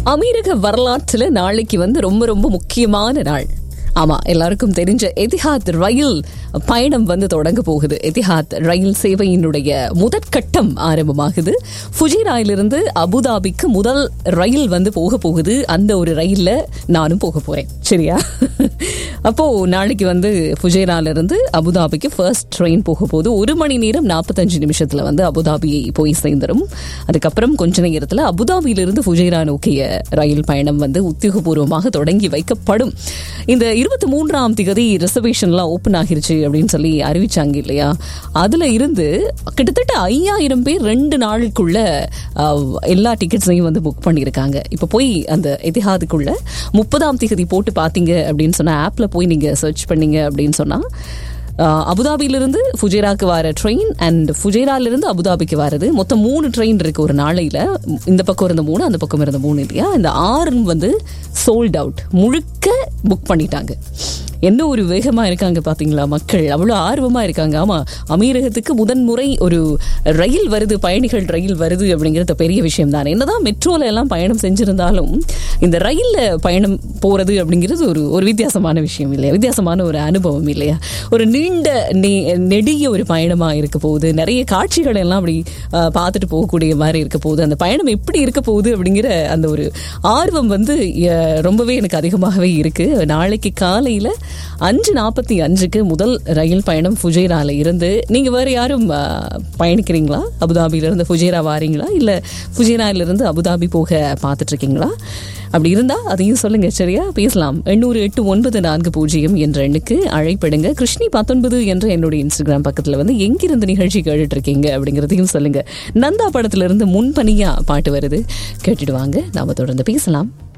அமீரக வரலாற்றுல நாளைக்கு வந்து ரொம்ப ரொம்ப முக்கியமான நாள் ஆமா எல்லாருக்கும் தெரிஞ்ச எதிஹாத் ரயில் பயணம் வந்து தொடங்க போகுது எதிஹாத் ரயில் சேவையினுடைய முதற்கட்டம் ஆரம்பமாகுது ஃபுஜிராயிலிருந்து அபுதாபிக்கு முதல் ரயில் வந்து போக போகுது அந்த ஒரு ரயில்ல நானும் போக போறேன் சரியா அப்போ நாளைக்கு வந்து ஃபுஜேரால இருந்து அபுதாபிக்கு ஃபர்ஸ்ட் ட்ரெயின் போக போகுது ஒரு மணி நேரம் நாற்பத்தஞ்சு நிமிஷத்துல வந்து அபுதாபி போய் சேர்ந்துரும் அதுக்கப்புறம் கொஞ்ச நேரத்துல அபுதாபியிலிருந்து ஃபுஜேரா நோக்கிய ரயில் பயணம் வந்து உத்தியோகபூர்வமாக தொடங்கி வைக்கப்படும் இந்த இருபத்தி மூன்றாம் திகதி ரிசர்வேஷன்லாம் ஓப்பன் ஆகிருச்சு அப்படின்னு சொல்லி அறிவிச்சாங்க இல்லையா அதுல இருந்து கிட்டத்தட்ட ஐயாயிரம் பேர் ரெண்டு நாளுக்குள்ள அஹ், எல்லா டிக்கெட்ஸையும் வந்து புக் பண்ணியிருக்காங்க இப்போ போய் அந்த எதிஹாதுக்குள்ள முப்பதாம் திகதி போட்டு பார்த்தீங்க அப்படின்னு சொன்னா ஆப்ல போய் நீங்க சர்ச் பண்ணீங்க அப்படின்னு சொன்னா அஹ், அபுதாபியிலிருந்து ஃபுஜேராக்கு வர ட்ரெயின் அண்ட் ஃபுஜேராலிருந்து அபுதாபிக்கு வரது மொத்தம் மூணு ட்ரெயின் இருக்கு ஒரு நாளையில இந்த பக்கம் இருந்த மூணு அந்த பக்கம் இருந்த மூணு இல்லையா இந்த ஆறும் வந்து சோல்ட் அவுட் முழுக்க புக் பண்ணிட்டாங்க என்ன ஒரு வேகமா இருக்காங்க பாத்தீங்களா மக்கள் அவ்வளவு ஆர்வமா இருக்காங்க ஆமா அமீரகத்துக்கு முதன்முறை ஒரு ரயில் வருது பயணிகள் ரயில் வருது அப்படிங்கிறது பெரிய விஷயம் தானே என்னதான் மெட்ரோல எல்லாம் பயணம் செஞ்சிருந்தாலும் இந்த ரயில்ல பயணம் போறது அப்படிங்கிறது ஒரு ஒரு வித்தியாசமான விஷயம் இல்லையா வித்தியாசமான ஒரு அனுபவம் இல்லையா ஒரு நீண்ட நெ- நெடிய ஒரு பயணமா இருக்க போகுது நிறைய காட்சிகள் எல்லாம் அப்படி அஹ், பார்த்துட்டு போகக்கூடிய மாதிரி இருக்க போகுது அந்த பயணம் எப்படி இருக்க போகுது அப்படிங்கிற அந்த ஒரு ஆர்வம் வந்து அஹ், ரொம்பவே எனக்கு அதிகமாகவே இருக்கு நாளைக்கு காலையில அஞ்சு நாற்பத்தி அஞ்சுக்கு முதல் ரயில் பயணம் ஃபுஜேரால இருந்து நீங்க வேற யாரும் அஹ், பயணிக்கிறீங்களா அபுதாபியில இருந்து ஃபுஜேரா வாரீங்களா இல்ல ஃபுஜேரால இருந்து அபுதாபி போக பார்த்துட்டு இருக்கீங்களா அப்படி இருந்தா அதையும் சொல்லுங்க சரியா பேசலாம் எண்ணூறு எட்டு ஒன்பது நான்கு பூஜ்ஜியம் என்ற எண்ணுக்கு அழைப்படுங்க கிருஷ்ணி பத்தொன்பது என்ற என்னுடைய இன்ஸ்டாகிராம் பக்கத்துல வந்து எங்கிருந்து நிகழ்ச்சி கேட்டுட்டு இருக்கீங்க அப்படிங்கறதையும் சொல்லுங்க நந்தா படத்துல இருந்து முன்பனியா பாட்டு வருது கேட்டுட்டு வாங்க நாம தொடர்ந்து பேசலாம்